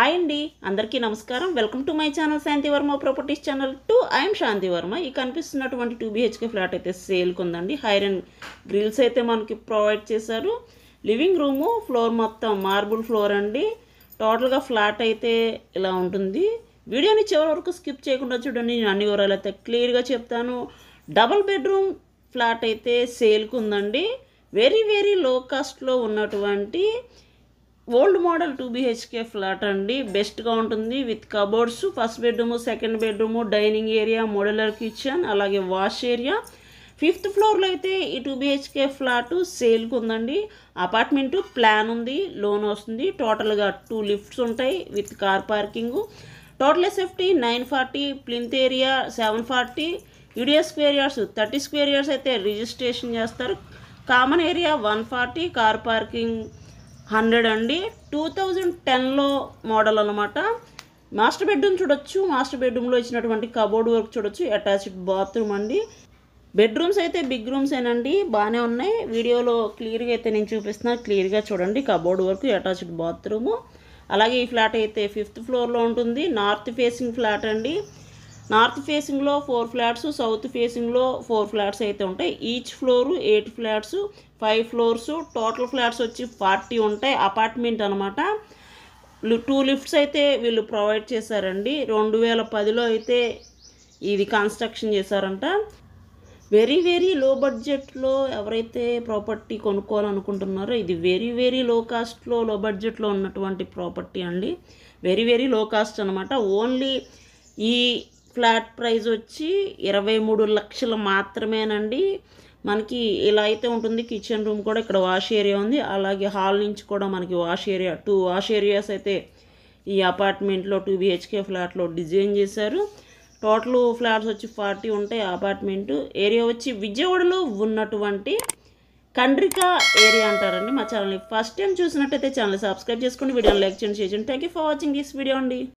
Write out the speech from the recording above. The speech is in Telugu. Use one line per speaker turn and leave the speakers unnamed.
హాయ్ అండి అందరికీ నమస్కారం welcome to my channel Shanti Varma properties channel to I'm Shanti Varma ఈ కనిపిస్తున్నటువంటి టూ బీహెచ్కే ఫ్లాట్ అయితే సేల్కి ఉందండి హైర్ అండ్ గ్రిల్స్ అయితే మనకి ప్రొవైడ్ చేశారు లివింగ్ రూము ఫ్లోర్ మొత్తం మార్బుల్ ఫ్లోర్ అండి టోటల్గా ఫ్లాట్ అయితే ఇలా ఉంటుంది వీడియోని చివరి వరకు స్కిప్ చేయకుండా చూడండి నేను అన్ని వివరాలు అయితే క్లియర్గా చెప్తాను డబల్ బెడ్రూమ్ ఫ్లాట్ అయితే సేల్కి ఉందండి వెరీ వెరీ లో కాస్ట్లో ఉన్నటువంటి old model two BHK flat అండి బెస్ట్గా ఉంటుంది with cupboards first bedroom second bedroom dining area modular kitchen అలాగే వాష్ ఏరియా ఫిఫ్త్ ఫ్లోర్లో అయితే ఈ టూ బీహెచ్కే ఫ్లాట్ సేల్కి ఉందండి అపార్ట్మెంటు ప్లాన్ ఉంది లోన్ వస్తుంది టోటల్గా టూ లిఫ్ట్స్ ఉంటాయి with car parking total safety nine forty plinth area seven forty యూడియా square yards thirty square yards అయితే రిజిస్ట్రేషన్ చేస్తారు common area one forty car parking hundred అండి టూ థౌజండ్ టెన్లో మోడల్ అనమాట మాస్టర్ బెడ్రూమ్ చూడొచ్చు మాస్టర్ బెడ్రూమ్లో ఇచ్చినటువంటి కబోర్డ్ వర్క్ చూడొచ్చు అటాచ్డ్ బాత్రూమ్ అండి బెడ్రూమ్స్ అయితే బిగ్ రూమ్స్ ఏనండి బాగానే ఉన్నాయి వీడియోలో క్లియర్గా అయితే నేను చూపిస్తున్నాను క్లియర్గా చూడండి కబోర్డ్ వర్క్ అటాచ్డ్ బాత్రూము అలాగే ఈ ఫ్లాట్ అయితే ఫిఫ్త్ ఫ్లోర్లో ఉంటుంది నార్త్ ఫేసింగ్ ఫ్లాట్ అండి నార్త్ ఫేసింగ్లో ఫోర్ ఫ్లాట్స్ సౌత్ ఫేసింగ్లో ఫోర్ ఫ్లాట్స్ అయితే ఉంటాయి each floor eight flats five floors total flats వచ్చి ఫార్టీ ఉంటాయి అపార్ట్మెంట్ అనమాట టూ లిఫ్ట్స్ అయితే వీళ్ళు ప్రొవైడ్ చేశారండి రెండు వేల పదిలో అయితే ఇది కన్స్ట్రక్షన్ చేశారంట వెరీ వెరీ లో బడ్జెట్లో ఎవరైతే ప్రాపర్టీ కొనుక్కోవాలనుకుంటున్నారో ఇది వెరీ వెరీ లో కాస్ట్లో లో బడ్జెట్లో ఉన్నటువంటి ప్రాపర్టీ అండి వెరీ వెరీ లో కాస్ట్ అనమాట ఓన్లీ ఈ ఫ్లాట్ ప్రైస్ వచ్చి ఇరవై మూడు లక్షలు మాత్రమేనండి మనకి ఇలా అయితే ఉంటుంది కిచెన్ రూమ్ కూడా ఇక్కడ వాష్ ఏరియా ఉంది అలాగే హాల్ నుంచి కూడా మనకి wash area two wash areas అయితే ఈ అపార్ట్మెంట్లో టూ బిహెచ్కే ఫ్లాట్లో డిజైన్ చేశారు టోటల్ ఫ్లాట్స్ వచ్చి ఫార్టీ ఉంటాయి అపార్ట్మెంట్ ఏరియా వచ్చి విజయవాడలో ఉన్నటువంటి కండ్రిక ఏరియా అంటారండి మా ఛానల్ని ఫస్ట్ టైం చూసినట్టయితే ఛానల్ సబ్స్క్రైబ్ చేసుకోండి వీడియోని లైక్ చేయండి షేర్ చేయండి thank you for watching this video అండి